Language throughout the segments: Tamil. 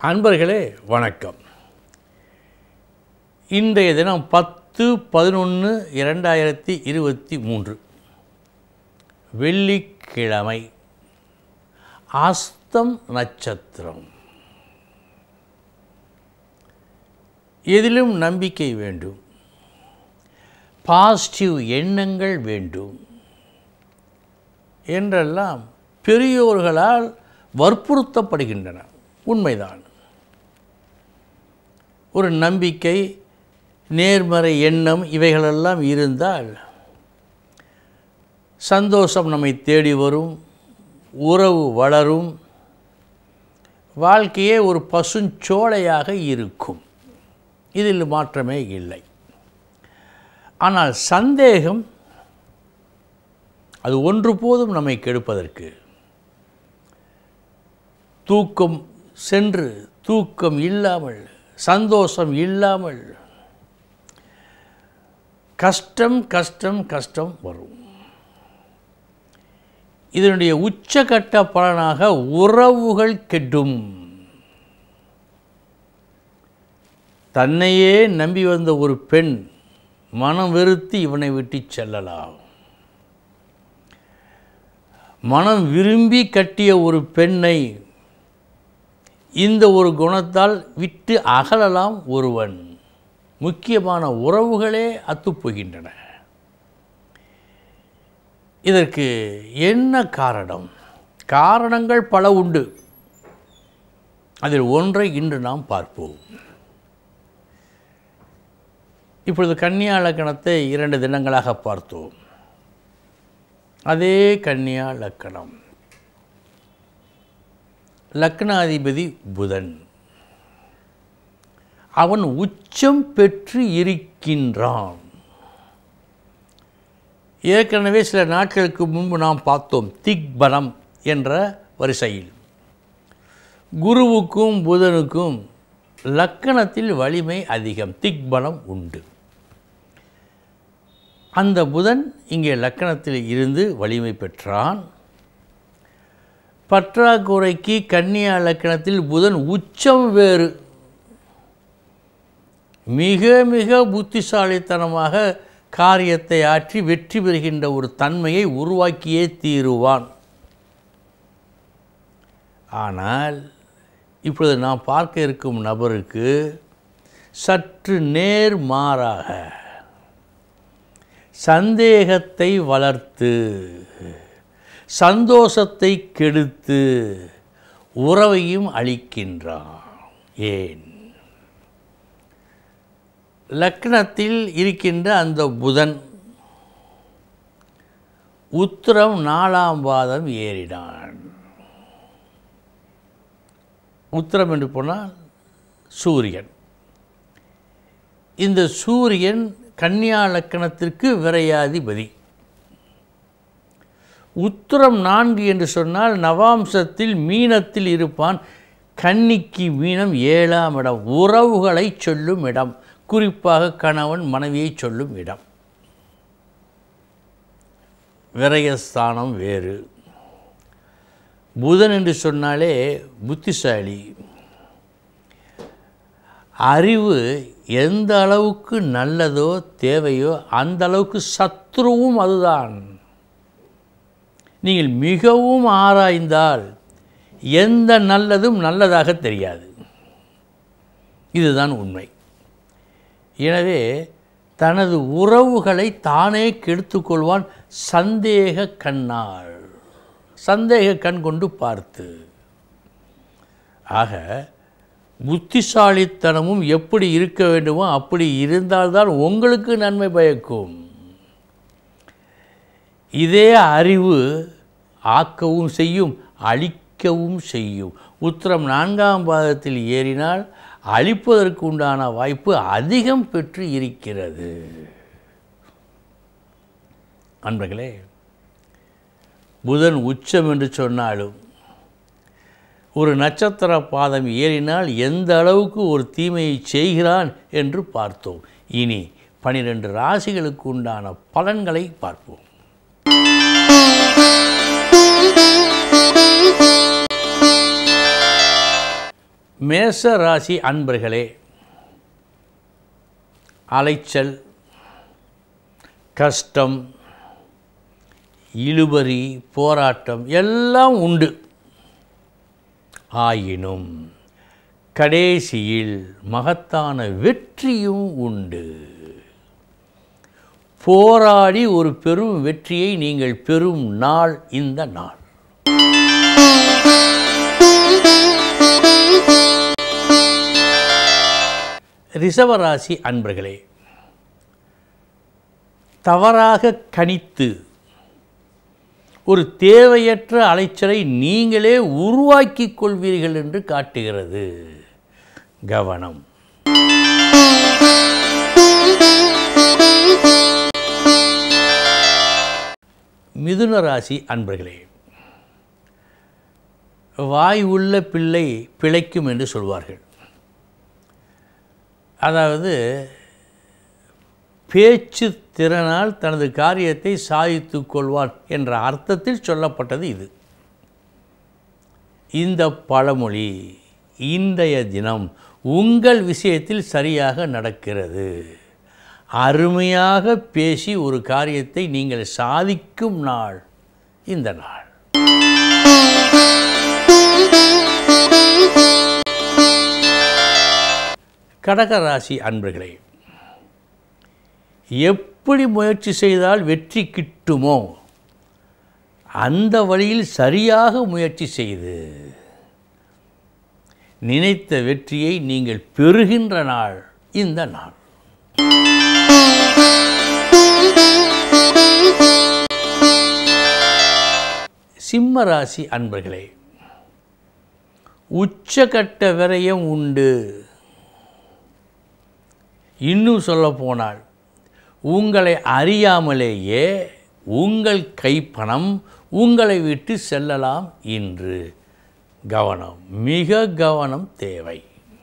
அன்பர்களே வணக்கம் இன்றைய தினம் பத்து பதினொன்று இரண்டாயிரத்தி இருபத்தி மூன்று வெள்ளிக்கிழமை அஸ்தம் நட்சத்திரம் எதிலும் நம்பிக்கை வேண்டும் பாசிட்டிவ் எண்ணங்கள் வேண்டும் என்றெல்லாம் பெரியோர்களால் வற்புறுத்தப்படுகின்றன உண்மைதான் ஒரு நம்பிக்கை நேர்மறை எண்ணம் இவைகளெல்லாம் இருந்தால் சந்தோஷம் நம்மை தேடி வரும் உறவு வளரும் வாழ்க்கையே ஒரு பசுஞ்சோலையாக இருக்கும் இதில் மாற்றமே இல்லை ஆனால் சந்தேகம் அது ஒன்று போதும் நம்மை கெடுப்பதற்கு தூக்கம் சென்று தூக்கம் இல்லாமல் சந்தோஷம் இல்லாமல் கஷ்டம் கஷ்டம் கஷ்டம் வரும் இதனுடைய உச்சகட்ட பலனாக உறவுகள் கெடும் தன்னையே நம்பி வந்த ஒரு பெண் மனம் வெறுத்து இவனை விட்டு செல்லலாம் மனம் விரும்பி கட்டிய ஒரு பெண்ணை இந்த ஒரு குணத்தால் விட்டு அகலலாம் ஒருவன் முக்கியமான உறவுகளே அத்துப்போகின்றன இதற்கு என்ன காரணம் காரணங்கள் பல உண்டு அதில் ஒன்றை இன்று நாம் பார்ப்போம் இப்பொழுது கன்னியா லக்கணத்தை இரண்டு தினங்களாக பார்த்தோம் அதே கன்னியா லக்கணம் லக்னாதிபதி புதன் அவன் உச்சம் பெற்று இருக்கின்றான் ஏற்கனவே சில நாட்களுக்கு முன்பு நாம் பார்த்தோம் திக்பலம் என்ற வரிசையில் குருவுக்கும் புதனுக்கும் லக்கணத்தில் வலிமை அதிகம் திக்பலம் உண்டு அந்த புதன் இங்கே லக்கணத்தில் இருந்து வலிமை பெற்றான் பற்றாக்குறைக்கு கன்னியா லக்கணத்தில் புதன் உச்சம் வேறு மிக மிக புத்திசாலித்தனமாக காரியத்தை ஆற்றி வெற்றி பெறுகின்ற ஒரு தன்மையை உருவாக்கியே தீருவான் ஆனால் இப்பொழுது நாம் பார்க்க இருக்கும் நபருக்கு சற்று நேர்மாறாக சந்தேகத்தை வளர்த்து சந்தோஷத்தை கெடுத்து உறவையும் அளிக்கின்றான் ஏன் லக்னத்தில் இருக்கின்ற அந்த புதன் உத்திரம் நாலாம் பாதம் ஏறினான் உத்திரம் என்று போனால் சூரியன் இந்த சூரியன் கன்னியா லக்கணத்திற்கு விரையாதிபதி உத்திரம் நான்கு என்று சொன்னால் நவாம்சத்தில் மீனத்தில் இருப்பான் கன்னிக்கு மீனம் ஏழாம் இடம் உறவுகளை சொல்லும் இடம் குறிப்பாக கணவன் மனைவியை சொல்லும் இடம் விரயஸ்தானம் வேறு புதன் என்று சொன்னாலே புத்திசாலி அறிவு எந்த அளவுக்கு நல்லதோ தேவையோ அந்த அளவுக்கு சத்ருவும் அதுதான் நீங்கள் மிகவும் ஆராய்ந்தால் எந்த நல்லதும் நல்லதாக தெரியாது இதுதான் உண்மை எனவே தனது உறவுகளை தானே கெடுத்துக்கொள்வான் சந்தேக கண்ணால் சந்தேக கண் கொண்டு பார்த்து ஆக புத்திசாலித்தனமும் எப்படி இருக்க வேண்டுமோ அப்படி இருந்தால்தான் உங்களுக்கு நன்மை பயக்கும் இதே அறிவு ஆக்கவும் செய்யும் அழிக்கவும் செய்யும் உத்திரம் நான்காம் பாதத்தில் ஏறினால் அழிப்பதற்கு உண்டான வாய்ப்பு அதிகம் பெற்று இருக்கிறது அன்பர்களே புதன் உச்சம் என்று சொன்னாலும் ஒரு நட்சத்திர பாதம் ஏறினால் எந்த அளவுக்கு ஒரு தீமையை செய்கிறான் என்று பார்த்தோம் இனி பனிரெண்டு ராசிகளுக்கு உண்டான பலன்களை பார்ப்போம் மேச ராசி அன்பர்களே அலைச்சல் கஷ்டம் இழுபறி போராட்டம் எல்லாம் உண்டு ஆயினும் கடைசியில் மகத்தான வெற்றியும் உண்டு போராடி ஒரு பெரும் வெற்றியை நீங்கள் பெறும் நாள் இந்த நாள் ரிஷவராசி அன்பர்களே தவறாக கணித்து ஒரு தேவையற்ற அலைச்சலை நீங்களே உருவாக்கிக் கொள்வீர்கள் என்று காட்டுகிறது கவனம் மிதுன ராசி அன்பர்களே வாய் உள்ள பிள்ளை பிழைக்கும் என்று சொல்வார்கள் அதாவது பேச்சு திறனால் தனது காரியத்தை சாதித்து கொள்வான் என்ற அர்த்தத்தில் சொல்லப்பட்டது இது இந்த பழமொழி இன்றைய தினம் உங்கள் விஷயத்தில் சரியாக நடக்கிறது அருமையாக பேசி ஒரு காரியத்தை நீங்கள் சாதிக்கும் நாள் இந்த நாள் கடகராசி அன்பர்களே எப்படி முயற்சி செய்தால் வெற்றி கிட்டுமோ அந்த வழியில் சரியாக முயற்சி செய்து நினைத்த வெற்றியை நீங்கள் பெறுகின்ற நாள் இந்த நாள் சிம்ம ராசி அன்பர்களே உச்சகட்ட விரயம் உண்டு இன்னும் சொல்ல போனால் உங்களை அறியாமலேயே உங்கள் கைப்பணம் உங்களை விட்டு செல்லலாம் இன்று கவனம் மிக கவனம் தேவை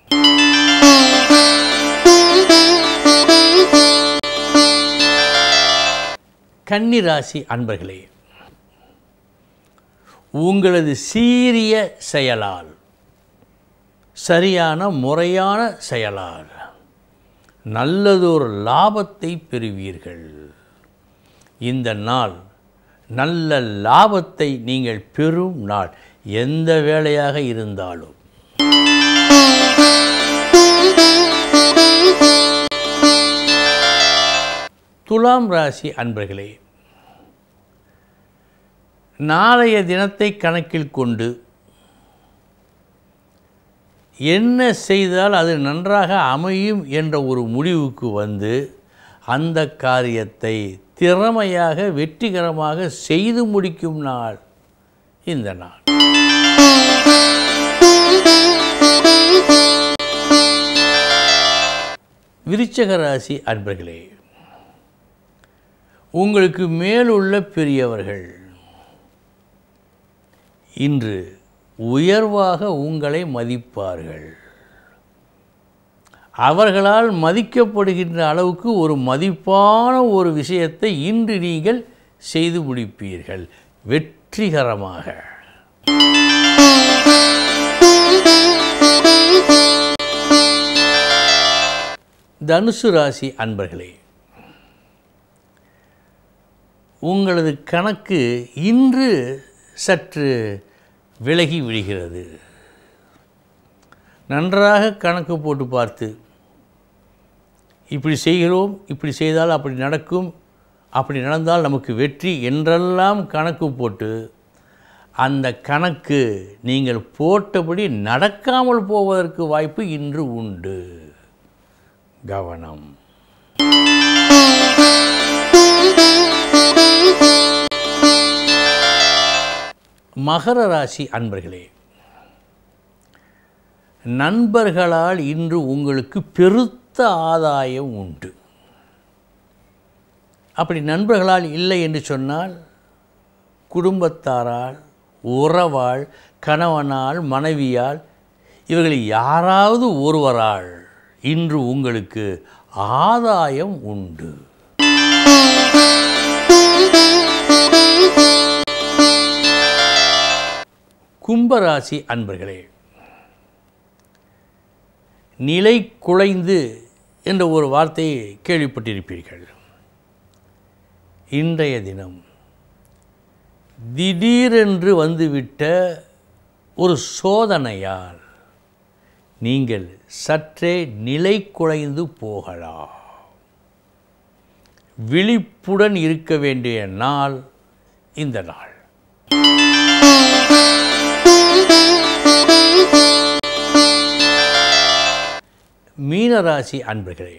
கன்னிராசி அன்பர்களே உங்களது சீரிய செயலால் சரியான முறையான செயலால் நல்லதொரு லாபத்தை பெறுவீர்கள் இந்த நாள் நல்ல லாபத்தை நீங்கள் பெறும் நாள் எந்த வேலையாக இருந்தாலும் துலாம் ராசி அன்பர்களே நாளைய தினத்தை கணக்கில் கொண்டு என்ன செய்தால் அது நன்றாக அமையும் என்ற ஒரு முடிவுக்கு வந்து அந்த காரியத்தை திறமையாக வெற்றிகரமாக செய்து முடிக்கும் நாள் இந்த நாள் விருச்சக ராசி அன்பர்களே உங்களுக்கு மேலுள்ள பெரியவர்கள் இன்று உயர்வாக உங்களை மதிப்பார்கள் அவர்களால் மதிக்கப்படுகின்ற அளவுக்கு ஒரு மதிப்பான ஒரு விஷயத்தை இன்று நீங்கள் செய்து முடிப்பீர்கள் வெற்றிகரமாக தனுசு ராசி அன்பர்களே உங்களது கணக்கு இன்று சற்று விலகி விடுகிறது நன்றாக கணக்கு போட்டு பார்த்து இப்படி செய்கிறோம் இப்படி செய்தால் அப்படி நடக்கும் அப்படி நடந்தால் நமக்கு வெற்றி என்றெல்லாம் கணக்கு போட்டு அந்த கணக்கு நீங்கள் போட்டபடி நடக்காமல் போவதற்கு வாய்ப்பு இன்று உண்டு கவனம் மகர ராசி அன்பர்களே நண்பர்களால் இன்று உங்களுக்கு பெருத்த ஆதாயம் உண்டு அப்படி நண்பர்களால் இல்லை என்று சொன்னால் குடும்பத்தாரால் உறவால் கணவனால் மனைவியால் இவர்கள் யாராவது ஒருவரால் இன்று உங்களுக்கு ஆதாயம் உண்டு கும்பராசி அன்பர்களே நிலை குலைந்து என்ற ஒரு வார்த்தையை கேள்விப்பட்டிருப்பீர்கள் இன்றைய தினம் திடீரென்று வந்துவிட்ட ஒரு சோதனையால் நீங்கள் சற்றே நிலை குலைந்து போகலாம் விழிப்புடன் இருக்க வேண்டிய நாள் இந்த நாள் மீனராசி அன்பர்களே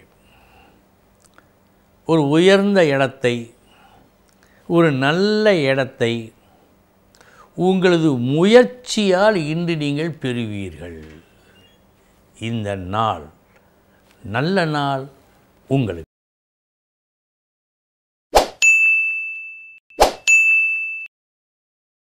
ஒரு உயர்ந்த இடத்தை ஒரு நல்ல இடத்தை உங்களது முயற்சியால் இன்று நீங்கள் பெறுவீர்கள் இந்த நாள் நல்ல நாள் உங்களுக்கு